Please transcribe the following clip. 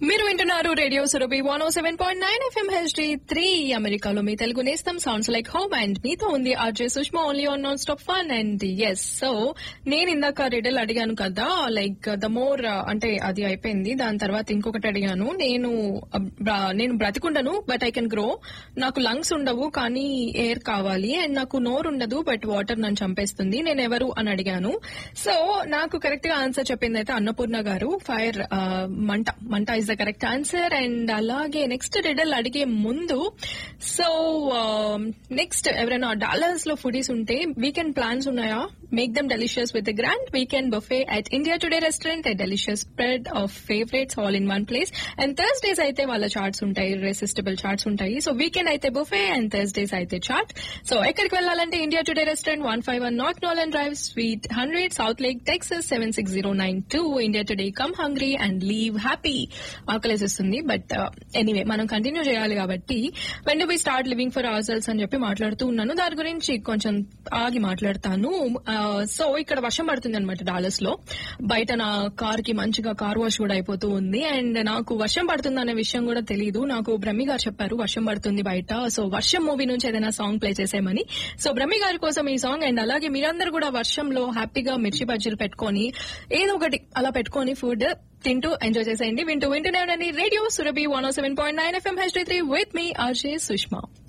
మీరు వింటున్నారు radio Surabhi one O seven point nine FM HD three అమెరికాలో మీ తెలుగు నేస్తం సౌండ్స్ లైక్ హోమ్ అండ్ మీతో ఉంది RJ Sushma only on non stop fun and yes so నేను ఇందాక రిడల్ అడిగాను కదా లైక్ ద మోర్ అంటే అది అయిపోయింది దాని తర్వాత ఇంకొకటి అడిగాను నేను uh, బ్ర- నేను బ్రతికుండను బట్ ఐ కెన్ గ్రో నాకు లంగ్స్ ఉండవు కానీ ఎయిర్ కావాలి అండ్ నాకు నోరు ఉండదు బట్ వాటర్ నన్ను చంపేస్తుంది నేను ఎవరు అని అడిగాను సో నాకు కరెక్ట్ గా ఆన్సర్ చెప్పింది అయితే అన్నపూర్ణ గారు ఫైర్ మంట మంట is the correct answer and అలాగే నెక్స్ట్ రిడల్ అడిగే ముందు సో నెక్స్ట్ ఎవరైనా డాలర్స్ లో ఫుడీస్ ఉంటే వీకెండ్ ప్లాన్స్ ఉన్నాయా make them delicious with grand weekend buffet at India Today restaurant delicious spread of favourites all in one place and Thursdays అయితే వాళ్ళ చార్ట్స్ ఉంటాయి రెసిస్టబుల్ చార్ట్స్ ఉంటాయి సో వీకెండ్ అయితే బుఫే అండ్ థర్స్డేస్ అయితే chaat so ఎక్కడికి వెళ్ళాలంటే India Today restaurant one five one not Nolan drive suite hundred Southlake Texas seven six zero nine two India Today come hungry and leave happy ఆకలేసిస్తుంది but anyway మనం continue చేయాలి కాబట్టి when do we start living for ourselves అని చెప్పి మాట్లాడుతూ ఉన్నాను దాని గురించి కొంచెం ఆగి మాట్లాడతాను సో ఇక్కడ వర్షం పడుతుంది అనమాట డాలర్స్ లో బయట నా కార్ కి మంచిగా కార్ వాష్ కూడా అయిపోతూ ఉంది అండ్ నాకు వర్షం పడుతుంది అనే విషయం కూడా తెలియదు నాకు బ్రహ్మి గారు చెప్పారు వర్షం పడుతుంది బయట సో వర్షం మూవీ నుంచి ఏదైనా సాంగ్ ప్లే చేసేయమని సో బ్రహ్మి గారి కోసం ఈ సాంగ్ అండ్ అలాగే మీరందరూ కూడా వర్షంలో హ్యాపీగా మిర్చి బజ్జీలు పెట్టుకొని ఏదో ఒకటి అలా పెట్టుకొని ఫుడ్ తింటూ ఎంజాయ్ చేసేయండి వింటూ వింటూనే ఉండండి radio Surabhi one seven point nine FM H three with me RJ Sushma